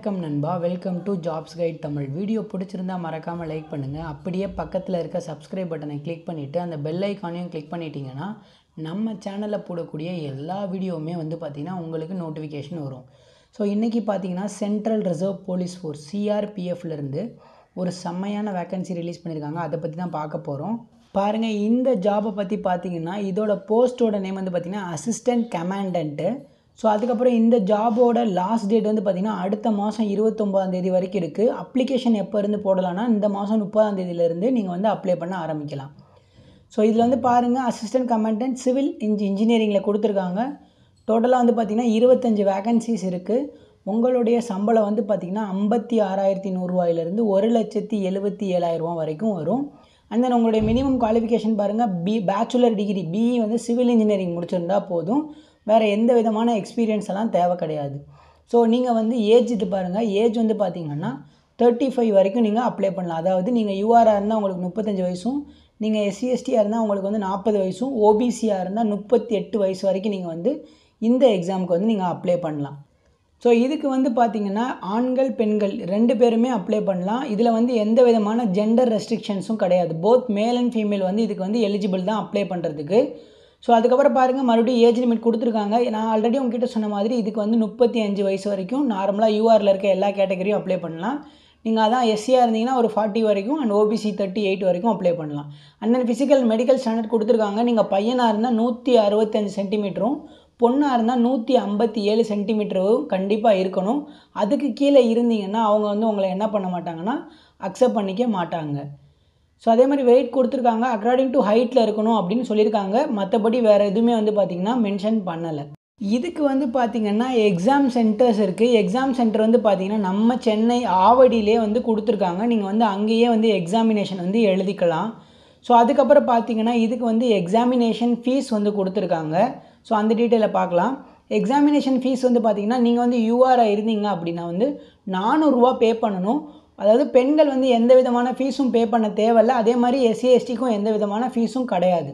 வணக்கம் நண்பா welcome to jobs guide Tamil video பிடிச்சிருந்தா மறக்காமல் லைக் பண்ணுங்கள் அப்படியே பக்கத்தில் இருக்க சப்ஸ்கிரைப் பட்டனை கிளிக் பண்ணிவிட்டு அந்த பெல் ஐக்கானையும் கிளிக் பண்ணிட்டீங்கன்னா நம்ம சேனலில் போடக்கூடிய எல்லா வீடியோவுமே வந்து பார்த்திங்கன்னா உங்களுக்கு நோட்டிஃபிகேஷன் வரும் ஸோ இன்றைக்கி பார்த்தீங்கன்னா சென்ட்ரல் ரிசர்வ் போலீஸ் ஃபோர்ஸ் சிஆர்பிஎஃப்லேருந்து ஒரு செம்மையான வேக்கன்சி ரிலீஸ் பண்ணியிருக்காங்க அதை பற்றி தான் பார்க்க போகிறோம் பாருங்கள் இந்த ஜாபை பற்றி பார்த்தீங்கன்னா இதோட போஸ்ட்டோட நேம் வந்து பார்த்திங்கன்னா அசிஸ்டன்ட் கமாண்டன்ட்டு ஸோ அதுக்கப்புறம் இந்த ஜாபோட லாஸ்ட் டேட் வந்து பார்த்திங்கன்னா அடுத்த மாதம் இருபத்தொம்பதாம் தேதி வரைக்கும் இருக்குது அப்ளிகேஷன் எப்போ இருந்து போடலாம்னா இந்த மாதம் முப்பதாம் தேதியிலேருந்து நீங்கள் வந்து அப்ளை பண்ண ஆரம்பிக்கலாம் ஸோ இதில் வந்து பாருங்கள் அசிஸ்டன்ட் கமாண்டன்ட் சிவில் இன்ஜி இன்ஜினியரிங்கில் கொடுத்துருக்காங்க டோட்டலாக வந்து பார்த்திங்கன்னா இருபத்தஞ்சி வேகன்சிஸ் இருக்குது உங்களுடைய சம்பளம் வந்து பார்த்திங்கன்னா ஐம்பத்தி ஆறாயிரத்தி நூறுரூவாயிலேருந்து ஒரு லட்சத்தி எழுபத்தி ஏழாயிரரூவா வரைக்கும் வரும் அண்ட் தென் உங்களுடைய மினிமம் குவாலிஃபிகேஷன் பாருங்கள் பி பேச்சுலர் டிகிரி பிஇ வந்து சிவில் இன்ஜினியரிங் முடிச்சிருந்தா போதும் வேறு எந்த விதமான எக்ஸ்பீரியன்ஸ் எல்லாம் தேவை கிடையாது ஸோ நீங்கள் வந்து ஏஜ் இது பாருங்கள் ஏஜ் வந்து பார்த்தீங்கன்னா தேர்ட்டி ஃபைவ் வரைக்கும் நீங்கள் அப்ளை பண்ணலாம் அதாவது நீங்கள் யூஆராக இருந்தால் உங்களுக்கு முப்பத்தஞ்சு வயசும் நீங்கள் எஸ்சி எஸ்டியாக இருந்தால் உங்களுக்கு வந்து நாற்பது வயசும் ஓபிசியாக இருந்தால் முப்பத்தி எட்டு வயசு வரைக்கும் நீங்கள் வந்து இந்த எக்ஸாமுக்கு வந்து நீங்கள் அப்ளை பண்ணலாம் ஸோ இதுக்கு வந்து பார்த்திங்கன்னா ஆண்கள் பெண்கள் ரெண்டு பேருமே அப்ளை பண்ணலாம் இதில் வந்து எந்த விதமான ஜெண்டர் ரெஸ்ட்ரிக்ஷன்ஸும் கிடையாது போத் மேல் அண்ட் ஃபீமேல் வந்து இதுக்கு வந்து எலிஜிபிள் தான் அப்ளை பண்ணுறதுக்கு ஸோ அதுக்கப்புறம் பாருங்கள் மறுபடியும் ஏஜ் லிமிட் கொடுத்துருக்காங்க நான் ஆல்ரெடி உங்ககிட்ட சொன்ன மாதிரி இதுக்கு வந்து முப்பத்தி அஞ்சு வயசு வரைக்கும் நார்மலாக யூஆரில் இருக்க எல்லா கேட்டகரியும் அப்ளை பண்ணலாம் நீங்கள் அதான் எஸ்சியாக இருந்தீங்கன்னா ஒரு ஃபார்ட்டி வரைக்கும் அண்ட் ஓபிசி தேர்ட்டி எயிட் வரைக்கும் அப்ளை பண்ணலாம் and then physical medical standard கொடுத்துருக்காங்க நீங்கள் பையனாக இருந்தால் நூற்றி அறுபத்தஞ்சு சென்டிமீட்டரும் பொண்ணாக இருந்தால் நூற்றி ஐம்பத்தி ஏழு சென்டிமீட்டரும் கண்டிப்பாக இருக்கணும் அதுக்கு கீழே இருந்தீங்கன்னா அவங்க வந்து உங்களை என்ன பண்ண மாட்டாங்கன்னா அக்செப்ட் பண்ணிக்க மாட்டாங்க ஸோ அதே மாதிரி வெயிட் கொடுத்துருக்காங்க அக்கார்டிங் டு ஹைட்டில் இருக்கணும் அப்படின்னு சொல்லியிருக்காங்க மற்றபடி வேறு எதுவுமே வந்து பார்த்திங்கன்னா மென்ஷன் பண்ணலை இதுக்கு வந்து பார்த்திங்கன்னா எக்ஸாம் சென்டர்ஸ் இருக்குது எக்ஸாம் சென்டர் வந்து பார்த்திங்கன்னா நம்ம சென்னை ஆவடியிலே வந்து கொடுத்துருக்காங்க நீங்கள் வந்து அங்கேயே வந்து எக்ஸாமினேஷன் வந்து எழுதிக்கலாம் ஸோ அதுக்கப்புறம் பார்த்தீங்கன்னா இதுக்கு வந்து எக்ஸாமினேஷன் ஃபீஸ் வந்து கொடுத்துருக்காங்க ஸோ அந்த டீட்டெயிலை பார்க்கலாம் எக்ஸாமினேஷன் ஃபீஸ் வந்து பார்த்திங்கன்னா நீங்கள் வந்து யூஆராக இருந்தீங்க அப்படின்னா வந்து நானூறுரூவா பே பண்ணணும் அதாவது பெண்கள் வந்து எந்த விதமான ஃபீஸும் பே பண்ண தேவையில்ல அதே மாதிரி எஸ்சி எஸ்டிக்கும் எந்த விதமான ஃபீஸும் கிடையாது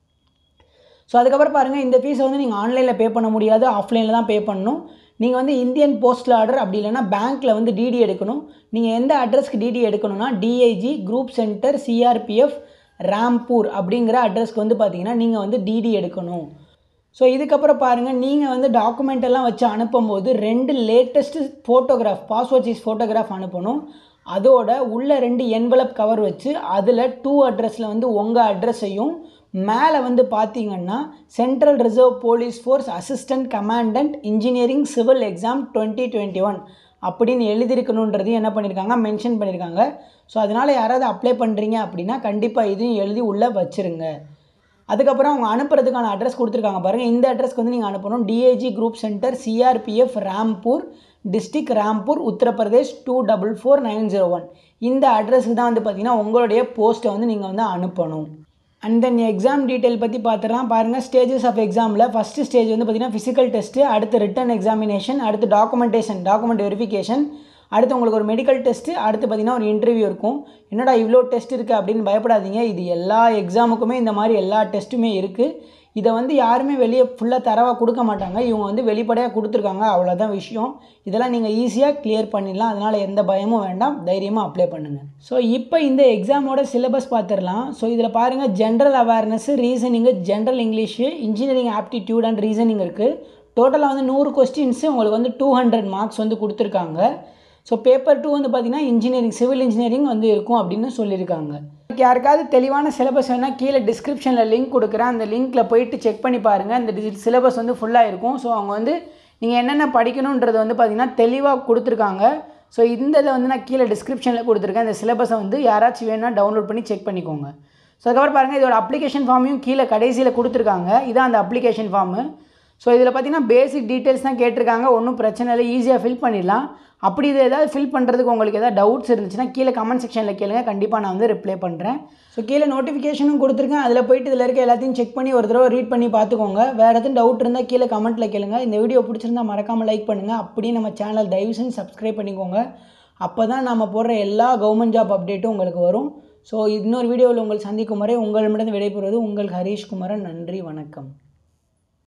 ஸோ அதுக்கப்புறம் பாருங்கள் இந்த ஃபீஸை வந்து நீங்கள் ஆன்லைனில் பே பண்ண முடியாது ஆஃப்லைனில் தான் பே பண்ணணும் நீங்கள் வந்து இந்தியன் போஸ்டல் ஆர்டர் அப்படி இல்லைனா பேங்க்கில் வந்து டிடி எடுக்கணும் நீங்கள் எந்த அட்ரஸ்க்கு டிடி எடுக்கணும்னா DIG group centre CRPF Rampur அப்படிங்கிற அட்ரஸ்க்கு வந்து பார்த்தீங்கன்னா நீங்கள் வந்து டிடி எடுக்கணும் ஸோ இதுக்கப்புறம் பாருங்கள் நீங்கள் வந்து டாக்குமெண்ட் எல்லாம் வச்சு அனுப்பும்போது ரெண்டு latest photograph passport size photograph அனுப்பணும் அதோட உள்ள ரெண்டு என்வலப் கவர் வச்சு அதில் டூ அட்ரஸில் வந்து உங்கள் அட்ரஸையும் மேலே வந்து பார்த்தீங்கன்னா central reserve police force assistant commandant engineering civil exam twenty twenty one அப்படின்னு எழுதியிருக்கணுன்றதையும் என்ன பண்ணியிருக்காங்க மென்ஷன் பண்ணியிருக்காங்க ஸோ அதனால் யாராவது அப்ளை பண்ணுறீங்க அப்படின்னா கண்டிப்பாக இதையும் எழுதி உள்ளே வச்சுருங்க அதுக்கப்புறம் அவங்க அனுப்புறதுக்கான அட்ரஸ் கொடுத்துருக்காங்க பாருங்கள் இந்த அட்ரஸ்க்கு வந்து நீங்கள் அனுப்பணும் DIG group centre CRPF Rampur district Rampur Uttar Pradesh two double four nine zero one இந்த அட்ரஸுக்கு தான் வந்து பார்த்திங்கன்னா உங்களுடைய போஸ்ட்டை வந்து நீங்கள் வந்து அனுப்பணும் அண்ட் தென் எக்ஸாம் டீட்டெயில் பற்றி பார்த்துலாம் பாருங்கள் ஸ்டேஜஸ் ஆஃப் எக்ஸாமில் ஃபஸ்ட்டு ஸ்டேஜ் வந்து பார்த்திங்கன்னா ஃபிசிக்கல் டெஸ்ட்டு அடுத்து ரிட்டன் எக்ஸாமினேஷன் அடுத்து டாக்குமெண்டேஷன் டாக்குமெண்ட் வெரிஃபிகேஷன் அடுத்து உங்களுக்கு ஒரு மெடிக்கல் டெஸ்ட்டு அடுத்து பார்த்திங்கன்னா ஒரு இன்டர்வியூ இருக்கும் என்னடா இவ்வளோ டெஸ்ட் இருக்குது அப்படின்னு பயப்படாதீங்க இது எல்லா எக்ஸாமுக்குமே இந்த மாதிரி எல்லா டெஸ்ட்டுமே இருக்குது இதை வந்து யாருமே வெளியே ஃபுல்லாக தரவாக கொடுக்க மாட்டாங்க இவங்க வந்து வெளிப்படையாக கொடுத்துருக்காங்க அவ்வளோதான் விஷயம் இதெல்லாம் நீங்கள் ஈஸியாக கிளியர் பண்ணிடலாம் அதனால் எந்த பயமும் வேண்டாம் தைரியமாக அப்ளை பண்ணுங்கள் ஸோ இப்போ இந்த எக்ஸாமோட சிலபஸ் பார்த்துடலாம் ஸோ இதில் பாருங்கள் general awareness reasoning general English engineering aptitude and reasoning இருக்குது டோட்டலாக வந்து நூறு கொஸ்டின்ஸு உங்களுக்கு வந்து டூ ஹண்ட்ரட் மார்க்ஸ் வந்து கொடுத்துருக்காங்க ஸோ பேப்பர் டூ வந்து பார்த்திங்கன்னா இன்ஜினியரிங் சிவில் இன்ஜினியரிங் வந்து இருக்கும் அப்படின்னு சொல்லியிருக்காங்க யாருக்காவது தெளிவான சிலபஸ் வேணால் கீழே டிஸ்கிரிப்ஷனில் லிங்க் கொடுக்குறேன் அந்த லிங்க்கில் போயிட்டு செக் பண்ணி பாருங்கள் இந்த சிலபஸ் வந்து ஃபுல்லாக இருக்கும் ஸோ அவங்க வந்து நீங்கள் என்னென்ன படிக்கணுன்றது வந்து பார்த்திங்கன்னா தெளிவாக கொடுத்துருக்காங்க ஸோ இந்த இதை வந்து நான் கீழே டிஸ்கிரிப்ஷனில் கொடுத்துருக்கேன் இந்த சிலபஸை வந்து யாராச்சும் வேணும்னா டவுன்லோட் பண்ணி செக் பண்ணிக்கோங்க ஸோ அதுக்கப்புறம் பாருங்கள் இதோட அப்ளிகேஷன் ஃபார்மையும் கீழே கடைசியில் கொடுத்துருக்காங்க இதான் அந்த அப்ளிகேஷன் ஃபார்மு ஸோ இதில் பார்த்தீங்கன்னா பேசிக் டீட்டெயில்ஸ் தான் கேட்டிருக்காங்க ஒன்றும் பிரச்சனை இல்லை ஈஸியாக ஃபில் பண்ணிடலாம் அப்படி இது ஏதாவது ஃபில் பண்ணுறதுக்கு உங்களுக்கு ஏதாவது டவுட்ஸ் இருந்துச்சுன்னா கீழே கமெண்ட் செக்ஷனில் கேளுங்க கண்டிப்பாக நான் வந்து ரிப்ளை பண்ணுறேன் ஸோ கீழே நோட்டிஃபிகேஷனும் கொடுத்துருக்கேன் அதில் போயிட்டு இதில் இருக்க எல்லாத்தையும் செக் பண்ணி ஒரு தடவை ரீட் பண்ணி பார்த்துக்கோங்க வேறு எதுவும் டவுட் இருந்தால் கீழே கமெண்ட்டில் கேளுங்க இந்த வீடியோ பிடிச்சிருந்தா மறக்காமல் லைக் பண்ணுங்கள் அப்படியே நம்ம சேனல் தயவு செஞ்சு சப்ஸ்கிரைப் பண்ணிக்கோங்க அப்போ தான் நம்ம போடுற எல்லா கவர்மெண்ட் ஜாப் அப்டேட்டும் உங்களுக்கு வரும் ஸோ இன்னொரு வீடியோவில் உங்கள் சந்திக்கும் வரை உங்களிடமிருந்து விடைபெறுவது உங்கள் ஹரீஷ் குமரன் நன்றி வணக்கம்